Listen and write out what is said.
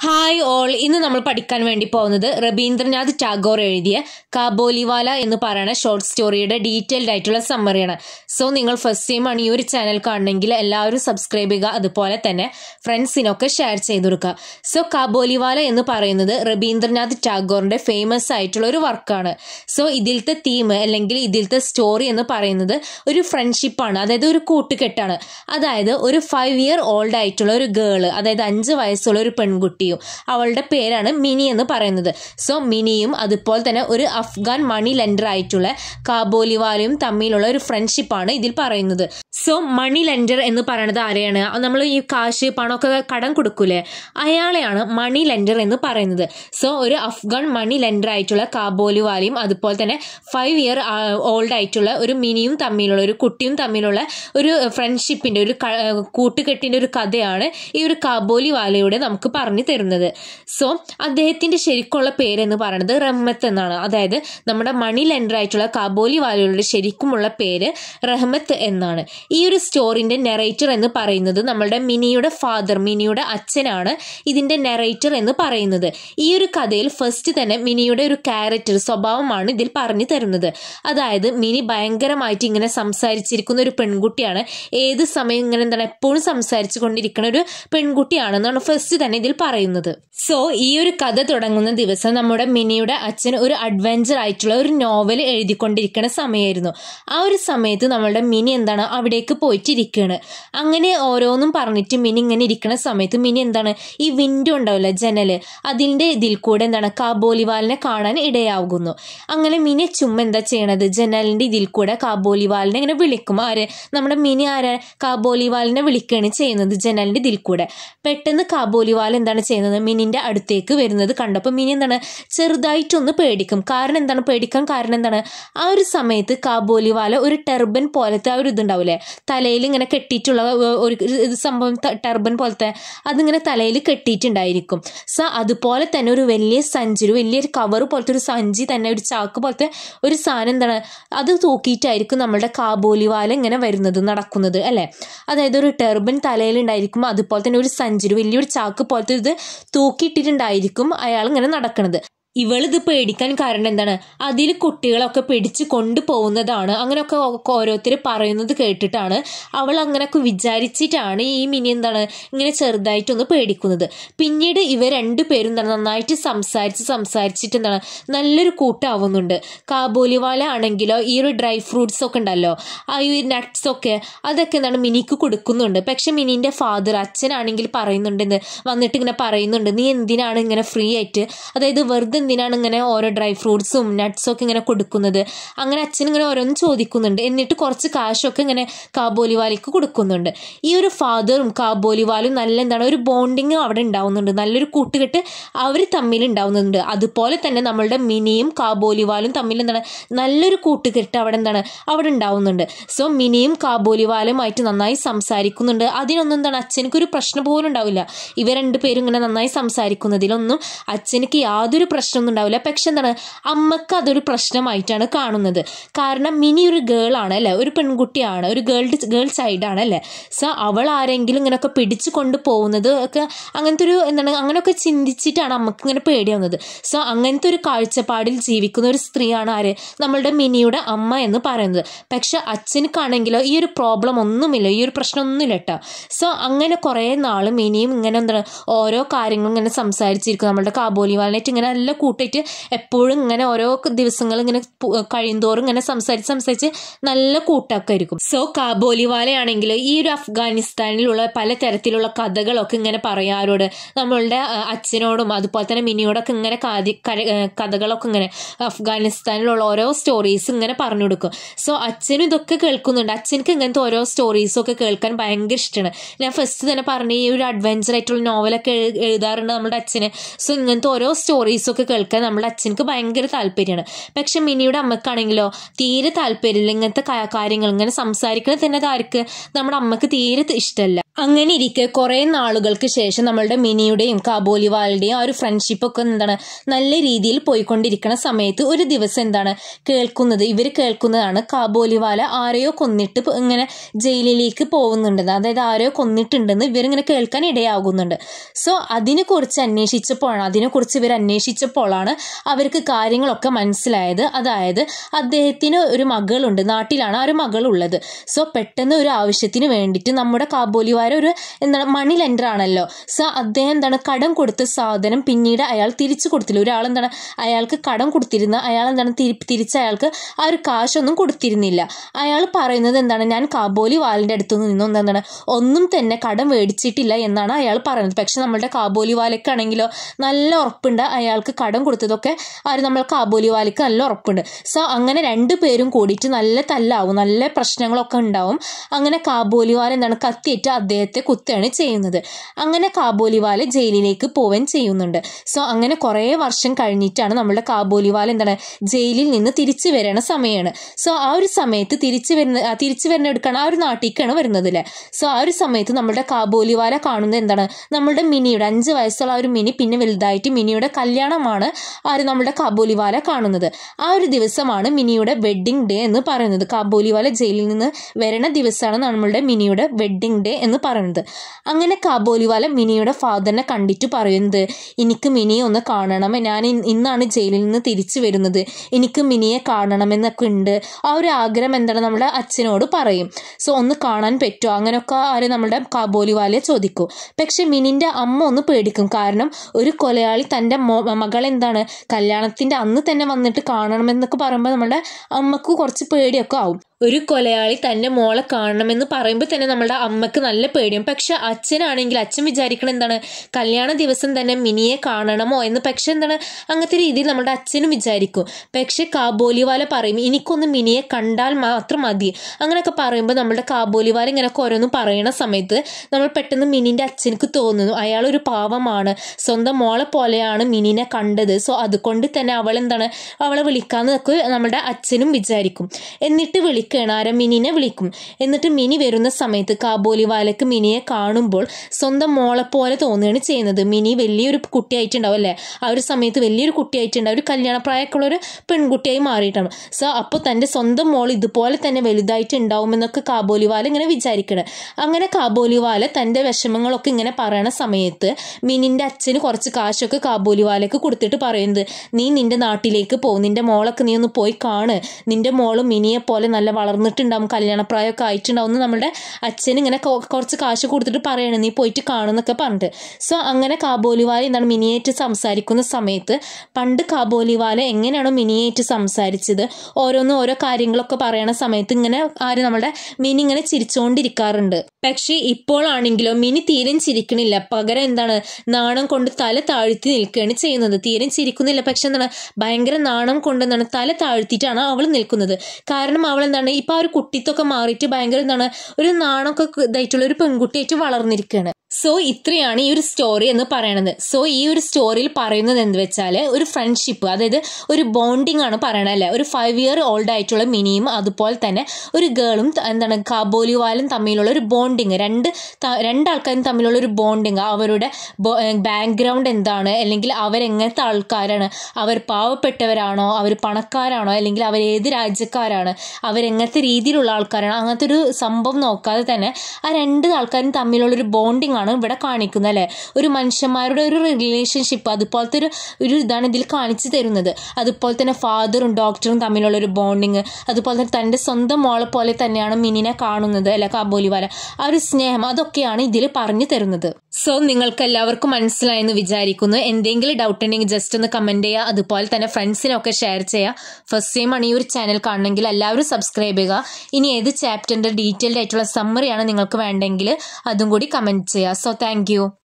hi all ഇന്ന് നമ്മൾ പഠിക്കാൻ വേണ്ടി പോകുന്നത് രവീന്ദ്രനാഥ് ടാഗോർ എഴുതിയ കാബോലിവാല എന്ന് പറയുന്ന ഷോർട്ട് സ്റ്റോറിയുടെ ഡീറ്റെയിൽഡ് ആയിട്ടുള്ള സമ്മറിയാണ് സോ നിങ്ങൾ ഫസ്റ്റ് ടൈം ആണ് ഈ ഒരു ചാനൽ കാണണമെങ്കിൽ എല്ലാവരും സബ്സ്ക്രൈബ് ചെയ്യുക അതുപോലെ തന്നെ ഫ്രണ്ട്സിനൊക്കെ ഷെയർ ചെയ്ത് കൊടുക്കുക സോ കാബോലിവാല എന്ന് പറയുന്നത് രവീന്ദ്രനാഥ് ടാഗോറിന്റെ ഫേമസ് ആയിട്ടുള്ള ഒരു വർക്കാണ് സോ ഇതിലത്തെ തീം അല്ലെങ്കിൽ ഇതിലത്തെ സ്റ്റോറി എന്ന് പറയുന്നത് ഒരു ഫ്രണ്ട്ഷിപ്പാണ് അതായത് ഒരു കൂട്ടുകെട്ടാണ് അതായത് ഒരു ഫൈവ് ഇയർ ഓൾഡ് ആയിട്ടുള്ള ഒരു ഗേള് അതായത് അഞ്ച് വയസ്സുള്ള ഒരു പെൺകുട്ടിയും അവളുടെ പേരാണ് മിനി എന്ന് പറയുന്നത് സോ മിനിയും അതുപോലെ തന്നെ ഒരു അഫ്ഗാൻ മണി ലെൻഡർ ആയിട്ടുള്ള കാബോലിവാലയും തമ്മിലുള്ള ഒരു ഫ്രണ്ട്ഷിപ്പാണ് ഇതിൽ പറയുന്നത് സോ മണി ലെൻഡർ എന്ന് പറയുന്നത് ആരെയാണ് നമ്മൾ ഈ കാശ് പണമൊക്കെ കടം കൊടുക്കൂലേ അയാളെയാണ് മണി ലെൻഡർ എന്ന് പറയുന്നത് സോ ഒരു അഫ്ഗാൻ മണി ലെൻഡർ ആയിട്ടുള്ള കാബോലിവാലയും അതുപോലെ തന്നെ ഫൈവ് ഇയർ ഓൾഡ് ആയിട്ടുള്ള ഒരു മിനിയും തമ്മിലുള്ള ഒരു കുട്ടിയും തമ്മിലുള്ള ഒരു ഫ്രണ്ട്ഷിപ്പിന്റെ ഒരു ക- കൂട്ടുകെട്ടിന്റെ ഒരു കഥയാണ് ഈ ഒരു കാബോലിവാലയുടെ നമുക്ക് പറഞ്ഞു തരുന്നത് സോ അദ്ദേഹത്തിന്റെ ശരിക്കുള്ള പേരെന്ന് പറയുന്നത് റഹ്മത്ത് എന്നാണ് അതായത് നമ്മുടെ മണി ലെൻഡർ ആയിട്ടുള്ള കാബോലിവാലയുടെ ശരിക്കുമുള്ള പേര് റഹ്മത്ത് എന്നാണ് ഈ ഒരു സ്റ്റോറിന്റെ നെറേറ്റർ എന്ന് പറയുന്നത് നമ്മളുടെ മിനിയുടെ ഫാദർ മിനിയുടെ അച്ഛനാണ് ഇതിന്റെ നെറേറ്റർ എന്ന് പറയുന്നത് ഈ ഒരു കഥയിൽ ഫസ്റ്റ് തന്നെ മിനിയുടെ ഒരു ക്യാരക്ടർ സ്വഭാവമാണ് ഇതിൽ പറഞ്ഞു തരുന്നത് അതായത് മിനി ഭയങ്കരമായിട്ട് ഇങ്ങനെ സംസാരിച്ചിരിക്കുന്ന ഒരു പെൺകുട്ടിയാണ് ഏത് സമയം ഇങ്ങനെ എന്താണ് എപ്പോഴും സംസാരിച്ചു കൊണ്ടിരിക്കുന്ന ഒരു പെൺകുട്ടിയാണെന്നാണ് ഫസ്റ്റ് തന്നെ ഇതിൽ പറയുന്നത് സോ ഈ ഒരു കഥ തുടങ്ങുന്ന ദിവസം നമ്മുടെ മിനിയുടെ അച്ഛൻ ഒരു അഡ്വഞ്ചർ ആയിട്ടുള്ള ഒരു നോവൽ എഴുതിക്കൊണ്ടിരിക്കുന്ന സമയമായിരുന്നു ആ ഒരു സമയത്ത് നമ്മളുടെ മിനി എന്താണ് അവിടേക്ക് പോയിട്ടിരിക്കുകയാണ് അങ്ങനെ ഓരോന്നും പറഞ്ഞിട്ട് മിനി ഇങ്ങനെ ഇരിക്കുന്ന സമയത്ത് മിനി എന്താണ് ഈ വിൻഡോ ഉണ്ടാവില്ല ജനല് അതിൻ്റെ ഇതിൽ കൂടെ എന്താണ് കാബോലിവാലിനെ കാണാൻ ഇടയാകുന്നു അങ്ങനെ മിനി ചുമ്മാ എന്താ ചെയ്യണത് ജനലിൻ്റെ ഇതിൽ കൂടെ കാബോലിവാലിനെ ഇങ്ങനെ വിളിക്കും ആര് നമ്മുടെ മിനി ആരാ കാബോലിവാലിനെ വിളിക്കുകയാണ് ചെയ്യുന്നത് ജനലിൻ്റെ ഇതിൽ കൂടെ പെട്ടെന്ന് കാബോലിവാൽ എന്താണ് ചെയ്യുന്നത് മിനിന്റെ അടുത്തേക്ക് വരുന്നത് കണ്ടപ്പോൾ മിനി എന്താണ് ചെറുതായിട്ടൊന്ന് പേടിക്കും കാരണം എന്താണ് പേടിക്കാൻ കാരണം എന്താണ് ആ ഒരു സമയത്ത് കാബോലിവാല ഒരു ടെർബൻ പോലത്തെ ആ ഒരു ഇതുണ്ടാവില്ലേ തലയിൽ ഇങ്ങനെ കെട്ടിയിട്ടുള്ള ഒ- ഒരു ഇത് സംഭവം ത- ടെർബൻ പോലത്തെ അതിങ്ങനെ തലയിൽ കെട്ടിയിട്ടുണ്ടായിരിക്കും സോ അതുപോലെ തന്നെ ഒരു വലിയ സഞ്ചി ഒരു വലിയൊരു കവർ പോലത്തെ ഒരു സഞ്ചി തന്നെ ഒരു ചാക്ക് പോലത്തെ ഒരു സാധനം എന്താണ് അത് തൂക്കിയിട്ടായിരിക്കും നമ്മളുടെ കാബോലിവാല ഇങ്ങനെ വരുന്നത് നടക്കുന്നത് അല്ലേ അതായത് ഒരു ടെർബൻ തലയിലുണ്ടായിരിക്കും അതുപോലെ തന്നെ ഒരു സഞ്ചി ഒരു വലിയൊരു ചാക്ക് പോലത്തെ ഇത് തൂക്കിയിട്ടിട്ടുണ്ടായിരിക്കും അയാൾ ഇങ്ങനെ നടക്കുന്നത് ഇവളിത് പേടിക്കാൻ കാരണം എന്താണ് അതിൽ കുട്ടികളൊക്കെ പിടിച്ച് കൊണ്ടുപോകുന്നതാണ് അങ്ങനെയൊക്കെ ഓരോരുത്തർ പറയുന്നത് കേട്ടിട്ടാണ് അവൾ അങ്ങനെയൊക്കെ വിചാരിച്ചിട്ടാണ് ഈ മിനി എന്താണ് ഇങ്ങനെ ചെറുതായിട്ടൊന്ന് പേടിക്കുന്നത് പിന്നീട് ഇവർ രണ്ടുപേരും എന്താണ് നന്നായിട്ട് സംസാരിച്ച് സംസാരിച്ചിട്ട് എന്താണ് നല്ലൊരു കൂട്ടാവുന്നുണ്ട് കാബൂലിവാല ആണെങ്കിലോ ഈ ഒരു ഡ്രൈ ഫ്രൂട്ട്സ് ഒക്കെ ഉണ്ടല്ലോ ആ ഈ നട്ട്സ് ഒക്കെ അതൊക്കെ എന്താണ് മിനിക്ക് കൊടുക്കുന്നുണ്ട് പക്ഷെ മിനിന്റെ ഫാദർ അച്ഛനാണെങ്കിൽ പറയുന്നുണ്ട് എന്ത് വന്നിട്ട് ഇങ്ങനെ പറയുന്നുണ്ട് നീ എന്തിനാണ് ഇങ്ങനെ ഫ്രീ ആയിട്ട് അതായത് വെറുതെ എന്തിനാണ് ഇങ്ങനെ ഓരോ ഡ്രൈ ഫ്രൂട്ട്സും നട്ട്സും ഒക്കെ ഇങ്ങനെ കൊടുക്കുന്നത് അങ്ങനെ അച്ഛൻ ഇങ്ങനെ ഓരോന്ന് ചോദിക്കുന്നുണ്ട് എന്നിട്ട് കുറച്ച് കാശൊക്കെ ഇങ്ങനെ കാബോലിവാലയ്ക്ക് കൊടുക്കുന്നുണ്ട് ഈ ഒരു ഫാദറും കാബോലിവാലും നല്ല എന്താണ് ഒരു ബോണ്ടിങ് അവിടെ ഉണ്ടാവുന്നുണ്ട് നല്ലൊരു കൂട്ടുകെട്ട് അവർ തമ്മിൽ ഉണ്ടാവുന്നുണ്ട് അതുപോലെ തന്നെ നമ്മളുടെ മിനിയും കാബോലിവാലും തമ്മിൽ എന്താണ് നല്ലൊരു കൂട്ടുകെട്ട് അവിടെ എന്താണ് അവിടെ ഉണ്ടാവുന്നുണ്ട് സോ മിനിയും കാബോലിവാലുമായിട്ട് നന്നായി സംസാരിക്കുന്നുണ്ട് അതിനൊന്നും എന്താണ് അച്ഛനക്ക് ഒരു പ്രശ്നം പോലും ഉണ്ടാവില്ല ഇവർ രണ്ടുപേരും ഇങ്ങനെ നന്നായി സംസാരിക്കുന്നതിലൊന്നും അച്ഛനക്ക് യാതൊരു പ്രശ്നമൊന്നും ഉണ്ടാവില്ല പക്ഷെ എന്താണ് അമ്മക്ക് അതൊരു പ്രശ്നമായിട്ടാണ് കാണുന്നത് കാരണം മിനി ഒരു ഗേൾ ആണ് അല്ലേ ഒരു പെൺകുട്ടിയാണ് ഒരു ഗേൾ ഗേൾ ചൈൽഡാണ് അല്ലേ സോ അവൾ ആരെങ്കിലും ഇങ്ങനെയൊക്കെ പിടിച്ചു കൊണ്ട് പോകുന്നത് ഒക്കെ അങ്ങനത്തെ ഒരു എന്താണ് അങ്ങനെയൊക്കെ ചിന്തിച്ചിട്ടാണ് അമ്മക്ക് ഇങ്ങനെ പേടിയാവുന്നത് സോ അങ്ങനത്തെ ഒരു കാഴ്ചപ്പാടിൽ ജീവിക്കുന്ന ഒരു സ്ത്രീയാണ് ആര് നമ്മളുടെ മിനിയുടെ അമ്മ എന്ന് പറയുന്നത് പക്ഷെ അച്ഛനക്കാണെങ്കിലോ ഈ ഒരു പ്രോബ്ലം ഒന്നുമില്ല ഈ ഒരു പ്രശ്നം ഒന്നുമില്ല കേട്ടോ സോ അങ്ങനെ കുറേ നാൾ മിനിയും ഇങ്ങനെ എന്താണ് ഓരോ കാര്യങ്ങളും ഇങ്ങനെ സംസാരിച്ചിരിക്കും നമ്മളുടെ കാബോലിവാലായിട്ട് ഇങ്ങനെ നല്ല കൂട്ടായിട്ട് എപ്പോഴും ഇങ്ങനെ ഓരോ ദിവസങ്ങൾ ഇങ്ങനെ പു- കഴിയുന്തോറും ഇങ്ങനെ സംസാരിച്ച് സംസാരിച്ച് നല്ല കൂട്ടൊക്കെ ആയിരിക്കും സോ കാബോലിവാലയാണെങ്കിൽ ഈ ഒരു അഫ്ഗാനിസ്ഥാനിലുള്ള പല തരത്തിലുള്ള കഥകളൊക്കെ ഇങ്ങനെ പറയാരോട് നമ്മളുടെ ആ, അച്ഛനോടും അതുപോലെ തന്നെ മിനിയോടൊക്കെ ഇങ്ങനെ കാതി- കര- ഏ, കഥകളൊക്കെ ഇങ്ങനെ അഫ്ഗാനിസ്ഥാനിലുള്ള ഓരോ സ്റ്റോറീസ് ഇങ്ങനെ പറഞ്ഞു കൊടുക്കും സോ അച്ഛനും ഇതൊക്കെ കേൾക്കുന്നുണ്ട് അച്ഛനക്ക് ഇങ്ങനത്തെ ഓരോ സ്റ്റോറീസും ഒക്കെ കേൾക്കാൻ ഭയങ്കര ഇഷ്ടമാണ് ഞാൻ ഫസ്റ്റ് തന്നെ പറഞ്ഞ ഈ ഒരു അഡ്വഞ്ചർ ആയിട്ടുള്ള നോവലൊക്കെ എഴു- എഴുതാറുണ്ട് നമ്മുടെ അച്ഛന് സോ ഇങ്ങനത്തെ ഓരോ സ്റ്റോറീസും ഒക്കെ കേൾക്കാൻ നമ്മുടെ അച്ഛനക്ക് ഭയങ്കര താല്പര്യമാണ് പക്ഷെ മിനിയുടെ അമ്മക്കാണെങ്കിലോ തീരെ താല്പര്യമില്ല ഇങ്ങനത്തെ കാ- കാര്യങ്ങൾ ഇങ്ങനെ സംസാരിക്കുന്നത് തന്നെ ആർക്ക് നമ്മുടെ അമ്മക്ക് തീരെ ഇഷ്ടമല്ല അങ്ങനെ ഇരിക്കെ കുറേ നാളുകൾക്ക് ശേഷം നമ്മളുടെ മിനിയുടെയും കാബോലിവാളുടെയും ആ ഒരു ഫ്രണ്ട്ഷിപ്പ് ഒക്കെ എന്താണ് നല്ല രീതിയിൽ പോയിക്കൊണ്ടിരിക്കുന്ന സമയത്ത് ഒരു ദിവസം എന്താണ് കേൾക്കുന്നത് ഇവർ കേൾക്കുന്നതാണ് കാബോലിവാല ആരെയോ കൊന്നിട്ട് ഇപ്പൊ ഇങ്ങനെ ജയിലിലേക്ക് പോകുന്നുണ്ടെന്ന് അതായത് ആരെയോ കൊന്നിട്ടുണ്ടെന്ന് ഇവരിങ്ങനെ കേൾക്കാൻ ഇടയാകുന്നുണ്ട് സോ അതിനെക്കുറിച്ച് അന്വേഷിച്ചപ്പോഴാണ് അതിനെക്കുറിച്ച് ഇവർ അന്വേഷിച്ചപ്പോഴാണ് അവർക്ക് കാര്യങ്ങളൊക്കെ മനസ്സിലായത് അതായത് അദ്ദേഹത്തിന് ഒരു മകളുണ്ട് നാട്ടിലാണ് ആ ഒരു മകളുള്ളത് സോ പെട്ടെന്ന് ഒരു ആവശ്യത്തിന് വേണ്ടിയിട്ട് നമ്മുടെ കാബോലിവാല ഒരു എന്താണ് മണി ലെൻഡർ ആണല്ലോ സോ അദ്ദേഹം എന്താണ് കടം കൊടുത്ത സാധനം പിന്നീട് അയാൾ തിരിച്ചു കൊടുത്തില്ല ഒരാൾ എന്താണ് അയാൾക്ക് കടം കൊടുത്തിരുന്ന അയാൾ എന്താണ് തിരി തിരിച്ച് അയാൾക്ക് ആ ഒരു കാശൊന്നും കൊടുത്തിരുന്നില്ല അയാൾ പറയുന്നത് എന്താണ് ഞാൻ കാബോലി വാലിൻ്റെ അടുത്തു നിന്നും എന്താണ് ഒന്നും തന്നെ കടം മേടിച്ചിട്ടില്ല എന്നാണ് അയാൾ പറയുന്നത് പക്ഷെ നമ്മളുടെ കാബോലി വാലക്കാണെങ്കിലോ നല്ല ഉറപ്പുണ്ട് അയാൾക്ക് കടം കൊടുത്തതൊക്കെ ആര് നമ്മൾ കാബോലി വാലയ്ക്ക് നല്ല ഉറപ്പുണ്ട് സോ അങ്ങനെ രണ്ടു പേരും കൂടിയിട്ട് നല്ല തല്ലാവും നല്ല പ്രശ്നങ്ങളൊക്കെ ഉണ്ടാവും അങ്ങനെ കാബോലിവാല എന്താണ് കത്തിയേറ്റ് അദ്ദേഹത്തെ കുത്തുകയാണ് ചെയ്യുന്നത് അങ്ങനെ കാബോലിവാല ജയിലിലേക്ക് പോവാൻ ചെയ്യുന്നുണ്ട് സോ അങ്ങനെ കുറേ വർഷം കഴിഞ്ഞിട്ടാണ് നമ്മുടെ കാബോലിവാല എന്താണ് ജയിലിൽ നിന്ന് തിരിച്ചു വരണ സമയമാണ് സോ ആ ഒരു സമയത്ത് തിരിച്ചു വരുന്ന ആ തിരിച്ചു വരുന്ന എടുക്കണം ആ ഒരു നാട്ടിലേക്കാണ് വരുന്നത് അല്ലേ സോ ആ ഒരു സമയത്ത് നമ്മുടെ കാബോലിവാല കാണുന്നത് എന്താണ് നമ്മുടെ മിനിയുടെ അഞ്ച് വയസ്സുള്ള ആ ഒരു മിനി പിന്നെ വലുതായിട്ട് മിനിയുടെ കല്യാണമാണ് ആര് നമ്മുടെ കാബോലിവാല കാണുന്നത് ആ ഒരു ദിവസമാണ് മിനിയുടെ വെഡ്ഡിംഗ് ഡേ എന്ന് പറയുന്നത് കാബോലിവാല ജയിലിൽ നിന്ന് വരണ ദിവസമാണ് നമ്മളുടെ മിനിയുടെ വെഡ്ഡിംഗ് ഡേ എന്ന് പറയുന്നത് അങ്ങനെ കാബോലിവാല മിനിയുടെ ഫാദറിനെ കണ്ടിട്ട് പറയുന്നത് എനിക്ക് മിനിയെ ഒന്ന് കാണണം ഞാൻ ഇൻ- ഇന്നാണ് ജയിലിൽ നിന്ന് തിരിച്ചു വരുന്നത് എനിക്ക് മിനിയെ കാണണമെന്നൊക്കെ ഉണ്ട് ആ ഒരു ആഗ്രഹം എന്താണ് നമ്മുടെ അച്ഛനോട് പറയും സോ ഒന്ന് കാണാൻ പറ്റുമോ അങ്ങനെയൊക്കെ ആര് നമ്മുടെ കാബോലിവാലയെ ചോദിക്കും പക്ഷെ മിനിന്റെ അമ്മ ഒന്ന് പേടിക്കും കാരണം ഒരു കൊലയാളി തൻ്റെ മോ മകളെന്താണ് കല്യാണത്തിന്റെ അന്ന് തന്നെ വന്നിട്ട് കാണണമെന്നൊക്കെ പറയുമ്പോൾ നമ്മുടെ അമ്മക്ക് കുറച്ച് പേടിയൊക്കെ ആവും ഒരു കൊലയാളി തൻ്റെ മോളെ കാണണമെന്ന് പറയുമ്പോൾ തന്നെ നമ്മുടെ അമ്മക്ക് നല്ല പേടിയും പക്ഷെ അച്ഛനാണെങ്കിൽ അച്ഛൻ വിചാരിക്കണം എന്താണ് കല്യാണ ദിവസം തന്നെ മിനിയെ കാണണമോ എന്ന് പക്ഷെ എന്താണ് അങ്ങനത്തെ രീതിയിൽ നമ്മുടെ അച്ഛനും വിചാരിക്കും പക്ഷെ കാബോലിവാല പറയും എനിക്കൊന്ന് മിനിയെ കണ്ടാൽ മാത്രം മതി അങ്ങനെയൊക്കെ പറയുമ്പോൾ നമ്മുടെ കാബോലിവാല ഇങ്ങനെയൊക്കെ ഓരോന്നും പറയണ സമയത്ത് നമ്മൾ പെട്ടെന്ന് മിനിന്റെ അച്ഛനക്ക് തോന്നുന്നു അയാൾ ഒരു പാവമാണ് സ്വന്തം മോളെ പോലെയാണ് മിനിനെ കണ്ടത് സോ അതുകൊണ്ട് തന്നെ അവൾ എന്താണ് അവളെ വിളിക്കാന്നൊക്കെ നമ്മുടെ അച്ഛനും വിചാരിക്കും എന്നിട്ട് വിളിക്കുകയാണ് ആരാ മിനിനെ വിളിക്കും എന്നിട്ട് മിനി വരുന്ന സമയത്ത് കാബോലിവാലക്ക് മിനിയെ കാണുമ്പോൾ സ്വന്തം മോളെ പോലെ തോന്നുകയാണ് ചെയ്യുന്നത് മിനി വലിയൊരു കുട്ടിയായിട്ടുണ്ടാവും അല്ലേ ആ ഒരു സമയത്ത് വലിയൊരു കുട്ടിയായിട്ടുണ്ടാവും ഒരു കല്യാണപ്രായമൊക്കെയുള്ള ഒരു പെൺകുട്ടിയായി മാറിയിട്ടാണ് സോ അപ്പോൾ തൻ്റെ സ്വന്തം മോൾ ഇതുപോലെ തന്നെ വലുതായിട്ട് ഉണ്ടാവുമെന്നൊക്കെ കാബോലിവാല ഇങ്ങനെ വിചാരിക്കണം അങ്ങനെ കാബോലിവാല തൻ്റെ വിഷമങ്ങളൊക്കെ ഇങ്ങനെ പറയണ സമയത്ത് മിനിൻ്റെ അച്ഛന് കുറച്ച് കാശൊക്കെ കാബോലിവാലക്ക് കൊടുത്തിട്ട് പറയുന്നത് നീ നിന്റെ നാട്ടിലേക്ക് പോകും നിന്റെ മോളൊക്കെ നീ ഒന്ന് പോയി കാണ് നിന്റെ മോളും മിനിയെ പോലെ നല്ല വളർന്നിട്ടുണ്ടാവും കല്യാണപ്രായമൊക്കെ ആയിട്ടുണ്ടാവും എന്ന് നമ്മുടെ അച്ഛൻ ഇങ്ങനെ കൊ- കുറച്ച് കാശ് കൊടുത്തിട്ട് പറയണം നീ പോയിട്ട് കാണുന്നൊക്കെ പറഞ്ഞിട്ട് സോ അങ്ങനെ കാബോലിവാല എന്താണ് മിനിയേറ്റ് സംസാരിക്കുന്ന സമയത്ത് പണ്ട് കാബോലിവാല എങ്ങനെയാണോ മിനിയേറ്റ് സംസാരിച്ചത് ഓരോന്നും ഓരോ കാര്യങ്ങളൊക്കെ പറയണ സമയത്ത് ഇങ്ങനെ ആര് നമ്മുടെ മിനി ഇങ്ങനെ ചിരിച്ചുകൊണ്ടിരിക്കാറുണ്ട് പക്ഷേ ഇപ്പോഴാണെങ്കിലോ മിനി തീരെ ചിരിക്കണില്ല പകരം എന്താണ് നാണം കൊണ്ട് തല താഴ്ത്തി നിൽക്കുകയാണ് ചെയ്യുന്നത് തീരെ ചിരിക്കുന്നില്ല പക്ഷെ എന്താണ് ഭയങ്കര നാണം കൊണ്ട് എന്താണ് തല താഴ്ത്തിയിട്ടാണ് അവൾ നിൽക്കുന്നത് കാരണം അവൾ എന്താണ് ഇപ്പൊ ആ ഒരു കുട്ടിത്തൊക്കെ മാറിയിട്ട് ഭയങ്കര എന്താണ് ഒരു നാണമൊക്കെ ഇതായിട്ടുള്ള ഒരു പെൺകുട്ടിയായിട്ട് വളർന്നിരിക്കുകയാണ് സോ ഇത്രയാണ് ഈ ഒരു സ്റ്റോറി എന്ന് പറയണത് സോ ഈ ഒരു സ്റ്റോറിയിൽ പറയുന്നത് എന്ത് വെച്ചാൽ ഒരു ഫ്രണ്ട്ഷിപ്പ് അതായത് ഒരു ബോണ്ടിങ് ആണ് പറയണത് അല്ലേ ഒരു ഫൈവ് ഇയർ ഓൾഡ് ആയിട്ടുള്ള മിനിയും അതുപോലെ തന്നെ ഒരു ഗേളും എന്താണ് കാബോലിവാലും തമ്മിലുള്ള ഒരു ബോണ്ടിങ് രണ്ട് ത- രണ്ടാൾക്കാരും തമ്മിലുള്ള ഒരു ബോണ്ടിങ് അവരുടെ ബാക്ക്ഗ്രൗണ്ട് എന്താണ് അല്ലെങ്കിൽ അവരെങ്ങനത്തെ ആൾക്കാരാണ് അവർ പാവപ്പെട്ടവരാണോ അവർ പണക്കാരാണോ അല്ലെങ്കിൽ അവർ ഏത് രാജ്യക്കാരാണ് അവരെങ്ങനത്തെ രീതിയിലുള്ള ആൾക്കാരാണ് അങ്ങനത്തെ ഒരു സംഭവം നോക്കാതെ തന്നെ ആ രണ്ട് ആൾക്കാരും തമ്മിലുള്ള ഒരു ബോണ്ടിങ് ആണ് ഇവിടെ കാണിക്കുന്നത് അല്ലേ ഒരു മനുഷ്യന്മാരുടെ ഒരു റിലേഷൻഷിപ്പ് അതുപോലത്തെ ഒരു ഒരു ഇതാണ് ഇതിൽ കാണിച്ചു തരുന്നത് അതുപോലെ തന്നെ ഫാദറും ഡോക്ടറും തമ്മിലുള്ള ഒരു ബോണ്ടിങ് അതുപോലെ തന്നെ തൻ്റെ സ്വന്തം മോളെ പോലെ തന്നെയാണ് മിനിനെ കാണുന്നത് അല്ലെ കാബോലിവാല ആ ഒരു സ്നേഹം അതൊക്കെയാണ് ഇതിൽ പറഞ്ഞു തരുന്നത് സോ നിങ്ങൾക്ക് എല്ലാവർക്കും മനസ്സിലായെന്ന് വിചാരിക്കുന്നു എന്തെങ്കിലും ഡൗട്ട് ഉണ്ടെങ്കിൽ ജസ്റ്റ് ഒന്ന് കമന്റ് ചെയ്യുക അതുപോലെ തന്നെ ഫ്രണ്ട്സിനൊക്കെ ഷെയർ ചെയ്യുക ഫസ്റ്റ് ടൈം ആണ് ഈ ഒരു ചാനൽ കാണണമെങ്കിൽ എല്ലാവരും സബ്സ്ക്രൈബ് ചെയ്യുക ഇനി ഏത് ചാപ്റ്ററിന്റെ ഡീറ്റെയിൽഡ് ആയിട്ടുള്ള സമ്മറിയാണ് നിങ്ങൾക്ക് വേണ്ടെങ്കിൽ അതും കൂടി കമന്റ് ചെയ്യുക സോ താങ്ക്